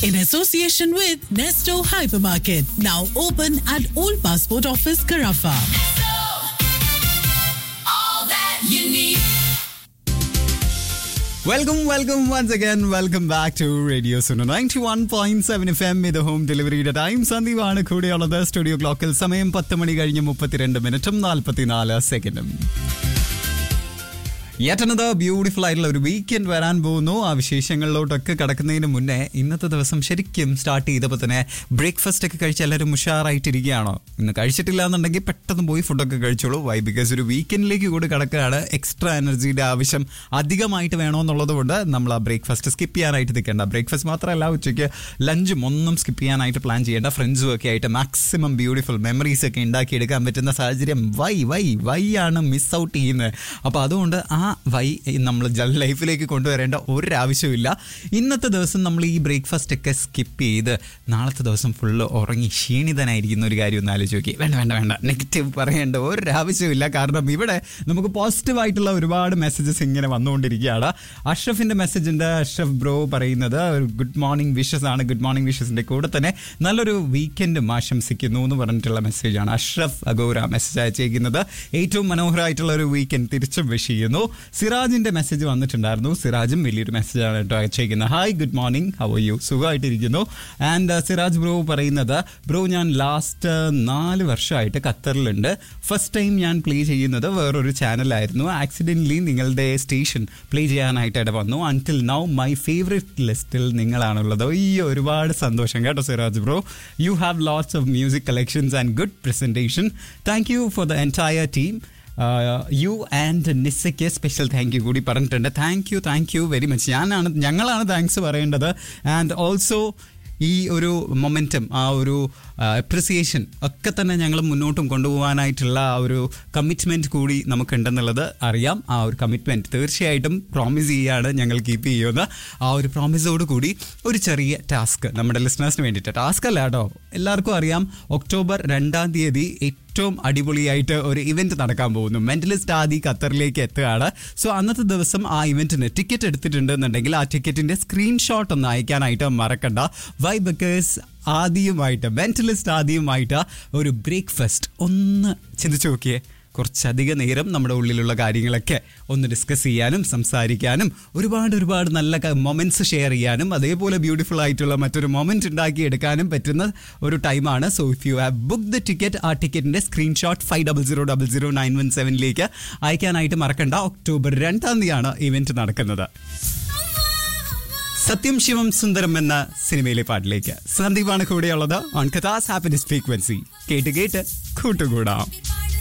in association with Nesto Hypermarket, now open at Old Passport Office, Carafa. Welcome welcome once again welcome back to radio Suno ninety one point seven F M ഇത് home ഡെലിവറിയുടെ time സന്ദീപാണ് കൂടെയുള്ളത് studio ക്ലോക്കിൽ സമയം പത്ത് മണി കഴിഞ്ഞ് മുപ്പത്തിരണ്ട് മിനിറ്റും നാൽപ്പത്തിനാല് സെക്കൻഡും യറ്റനത് ബ്യൂട്ടിഫുൾ ആയിട്ടുള്ള ഒരു വീക്കെൻഡ് വരാൻ പോകുന്നു ആ വിശേഷങ്ങളിലോട്ടൊക്കെ കടക്കുന്നതിന് മുന്നേ ഇന്നത്തെ ദിവസം ശരിക്കും സ്റ്റാർട്ട് ചെയ്തപ്പോൾ തന്നെ ബ്രേക്ക്ഫാസ്റ്റ് ഒക്കെ കഴിച്ച് എല്ലാവരും ഉഷാറായിട്ടിരിക്കുകയാണോ ഇന്ന് കഴിച്ചിട്ടില്ല എന്നുണ്ടെങ്കിൽ പെട്ടെന്ന് പോയി ഫുഡൊക്കെ കഴിച്ചോളൂ വൈ ബിക്കോസ് ഒരു വീക്കെൻഡിലേക്ക് കൂടി കിടക്കുകയാണ് എക്സ്ട്രാ എനർജിയുടെ ആവശ്യം അധികമായിട്ട് വേണമെന്നുള്ളത് കൊണ്ട് നമ്മൾ ആ ബ്രേക്ക്ഫാസ്റ്റ് സ്കിപ്പ് ചെയ്യാനായിട്ട് നിൽക്കേണ്ട ബ്രേക്ക്ഫാസ്റ്റ് മാത്രമല്ല ഉച്ചയ്ക്ക് ലഞ്ചും ഒന്നും സ്കിപ്പ് ചെയ്യാനായിട്ട് പ്ലാൻ ചെയ്യേണ്ട ഫ്രണ്ട്സും ഒക്കെ ആയിട്ട് മാക്സിമം ബ്യൂട്ടിഫുൾ മെമ്മറീസ് ഒക്കെ ഉണ്ടാക്കിയെടുക്കാൻ പറ്റുന്ന സാഹചര്യം വൈ വൈ വൈ ആണ് മിസ് ഔട്ട് ചെയ്യുന്നത് അപ്പോൾ അതുകൊണ്ട് ആ വൈ നമ്മൾ ജൽ ലൈഫിലേക്ക് കൊണ്ടുവരേണ്ട ഒരു ആവശ്യമില്ല ഇന്നത്തെ ദിവസം നമ്മൾ ഈ ബ്രേക്ക്ഫാസ്റ്റ് ഒക്കെ സ്കിപ്പ് ചെയ്ത് നാളത്തെ ദിവസം ഫുള്ള് ഉറങ്ങി ക്ഷീണിതനായിരിക്കുന്ന ഒരു കാര്യം ഒന്ന് ആലോചിച്ച് നോക്കി വേണ്ട വേണ്ട വേണ്ട നെഗറ്റീവ് പറയേണ്ട ഒരു ആവശ്യമില്ല കാരണം ഇവിടെ നമുക്ക് പോസിറ്റീവ് ആയിട്ടുള്ള ഒരുപാട് മെസ്സേജസ് ഇങ്ങനെ വന്നുകൊണ്ടിരിക്കുകയാണ് അഷ്റഫിന്റെ മെസ്സേജ് ഉണ്ട് അഷ്റഫ് ബ്രോ പറയുന്നത് ഒരു ഗുഡ് മോർണിംഗ് വിഷസ് ആണ് ഗുഡ് മോർണിംഗ് വിഷസിന്റെ കൂടെ തന്നെ നല്ലൊരു വീക്കെൻഡും ആശംസിക്കുന്നു എന്ന് പറഞ്ഞിട്ടുള്ള മെസ്സേജാണ് അഷ്റഫ് അഗോര മെസ്സേജ് അയച്ചേക്കുന്നത് ഏറ്റവും മനോഹരമായിട്ടുള്ള ഒരു വീക്കെൻഡ് തിരിച്ചും വിഷ് ചെയ്യുന്നു സിറാജിന്റെ മെസ്സേജ് വന്നിട്ടുണ്ടായിരുന്നു സിറാജും വലിയൊരു മെസ്സേജാണ് കേട്ടോ അയച്ചേക്കുന്നത് hi good morning how you സുഖമായിട്ടിരിക്കുന്നു ആൻഡ് സിറാജ് ബ്രോ പറയുന്നത് ബ്രോ ഞാൻ ലാസ്റ്റ് നാല് വർഷമായിട്ട് ഖത്തറിലുണ്ട് ഫസ്റ്റ് ടൈം ഞാൻ പ്ലേ ചെയ്യുന്നത് വേറൊരു ചാനലായിരുന്നു ആക്സിഡൻ്റലി നിങ്ങളുടെ സ്റ്റേഷൻ പ്ലേ ചെയ്യാനായിട്ട് ഇട വന്നു അൺടിൽ നൗ മൈ ഫേവറേറ്റ് ലിസ്റ്റിൽ നിങ്ങളാണുള്ളത് ഈ ഒരുപാട് സന്തോഷം കേട്ടോ Siraj bro you have lots of music collections and good presentation thank you for the entire team you and നിസ്സയ്ക്ക് സ്പെഷ്യൽ താങ്ക് യു കൂടി പറഞ്ഞിട്ടുണ്ട് thank you thank you very much ഞാനാണ് ഞങ്ങളാണ് താങ്ക്സ് പറയേണ്ടത് ആൻഡ് ഓൾസോ ഈ ഒരു മൊമെൻറ്റം ആ ഒരു അപ്രിസിയേഷൻ ഒക്കെ തന്നെ ഞങ്ങൾ മുന്നോട്ടും കൊണ്ടുപോകാനായിട്ടുള്ള ആ ഒരു കമ്മിറ്റ്മെൻറ്റ് കൂടി നമുക്കുണ്ടെന്നുള്ളത് അറിയാം ആ ഒരു കമ്മിറ്റ്മെൻറ്റ് തീർച്ചയായിട്ടും പ്രോമിസ് ചെയ്യുകയാണ് ഞങ്ങൾ കീപ്പ് ചെയ്യുന്ന ആ ഒരു പ്രോമിസോട് കൂടി ഒരു ചെറിയ ടാസ്ക് നമ്മുടെ ലിസണേഴ്സിന് വേണ്ടിയിട്ട് ടാസ്ക് അല്ല കേട്ടോ എല്ലാവർക്കും അറിയാം ഒക്ടോബർ രണ്ടാം തീയതി ഏറ്റവും അടിപൊളിയായിട്ട് ഒരു ഇവന്റ് നടക്കാൻ പോകുന്നു മെന്റലിസ്റ്റ് ആദി ഖത്തറിലേക്ക് എത്തുകയാണ് സോ അന്നത്തെ ദിവസം ആ ഇവന്റിന് ടിക്കറ്റ് എടുത്തിട്ടുണ്ടെന്നുണ്ടെങ്കിൽ ആ ടിക്കറ്റിന്റെ സ്ക്രീൻഷോട്ട് ഒന്ന് അയക്കാനായിട്ട് മറക്കണ്ട വൈ ബിക്കോസ് ആദ്യമായിട്ട് മെന്റലിസ്റ്റ് ആദ്യമായിട്ട് ഒരു ബ്രേക്ക്ഫാസ്റ്റ് ഒന്ന് ചിന്തിച്ചു നോക്കിയേ കുറച്ചധിക നേരം നമ്മുടെ ഉള്ളിലുള്ള കാര്യങ്ങളൊക്കെ ഒന്ന് ഡിസ്കസ് ചെയ്യാനും സംസാരിക്കാനും ഒരുപാട് ഒരുപാട് നല്ല മൊമെന്റ്സ് ഷെയർ ചെയ്യാനും അതേപോലെ ബ്യൂട്ടിഫുൾ ആയിട്ടുള്ള മറ്റൊരു മൊമെന്റ് ഉണ്ടാക്കിയെടുക്കാനും പറ്റുന്ന ഒരു ടൈമാണ് so if you have book the ticket ആ ടിക്കറ്റിന്റെ screenshot five double zero double zero nine one സെവനിലേക്ക് അയക്കാനായിട്ട് മറക്കണ്ട ഒക്ടോബർ രണ്ടാം തീയതിയാണ് ഇവന്റ് നടക്കുന്നത് സത്യം ശിവം സുന്ദരം എന്ന സിനിമയിലെ പാട്ടിലേക്ക് സന്ദീപാണ് കൂടെയുള്ളത് ഓൺ കഥാസ് ഹാപ്പിനെസ് ഫ്രീക്വൻസി കേട്ട് കേട്ട് കൂട്ടുകൂടാം